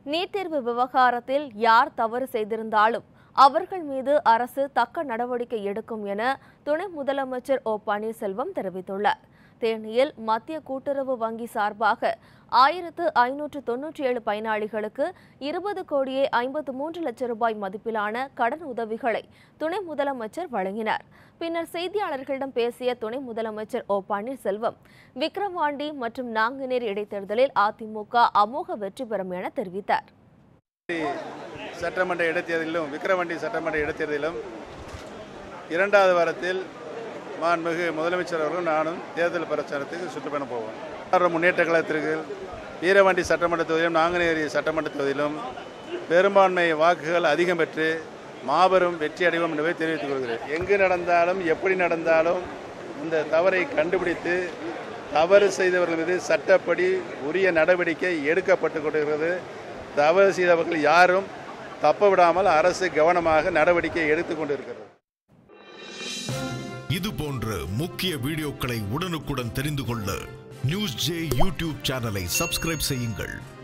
NEET தேர்வு விவகாரத்தில் யார் தவறு செய்திருந்தாலும் அவர்கள் மீது அரசு தக்க நடவடிக்கை எடுக்கும் என துணை முதலமைச்சர் ஓ பன்னீர்செல்வம் தெரிவித்துள்ளார் தேனியில் மத்திய கூட்டுறவு வங்கி சார்பாக ஆயிரத்து ஐநூற்று தொன்னூற்றி ஏழு பயனாளிகளுக்கு இருபது கோடியே ஐம்பத்து மூன்று லட்சம் ரூபாய் மதிப்பிலான கடன் உதவிகளை துணை முதலமைச்சர் வழங்கினார் பின்னர் செய்தியாளர்களிடம் பேசிய துணை முதலமைச்சர் ஓ பன்னீர்செல்வம் விக்கிரவாண்டி மற்றும் நாங்குநேர் இடைத்தேர்தலில் அதிமுக அமோக வெற்றி பெறும் என தெரிவித்தார் சட்டமன்ற இடைத்தேர்தலிலும் விக்கிரவாண்டி சட்டமன்ற இடைத்தேர்தலிலும் இரண்டாவது வாரத்தில் மாண்புமிகு முதலமைச்சர் அவர்களும் நானும் தேர்தல் பிரச்சாரத்துக்கு சுற்றுப்பயணம் போவோம் தமிழக முன்னேற்ற கழகத்திற்கு வீரவாண்டி சட்டமன்ற தொகுதியிலும் நாங்குநேரி சட்டமன்ற தொகுதியிலும் பெரும்பான்மை வாக்குகள் அதிகம் பெற்று மாபெரும் வெற்றி அடைவோம் என்பதை தெரிவித்துக் கொள்கிறேன் எங்கு நடந்தாலும் எப்படி நடந்தாலும் இந்த தவறை கண்டுபிடித்து தவறு செய்தவர்கள் மீது சட்டப்படி உரிய நடவடிக்கை எடுக்கப்பட்டு கொண்டிருக்கிறது தவறு செய்தவர்கள் யாரும் தப்ப விடாமல் அரசு கவனமாக நடவடிக்கை எடுத்துக் கொண்டிருக்கிறது இது போன்ற முக்கிய வீடியோக்களை உடனுக்குடன் தெரிந்து கொள்ள நியூஸ் ஜே யூடியூப் சேனலை சப்ஸ்கிரைப் செய்யுங்கள்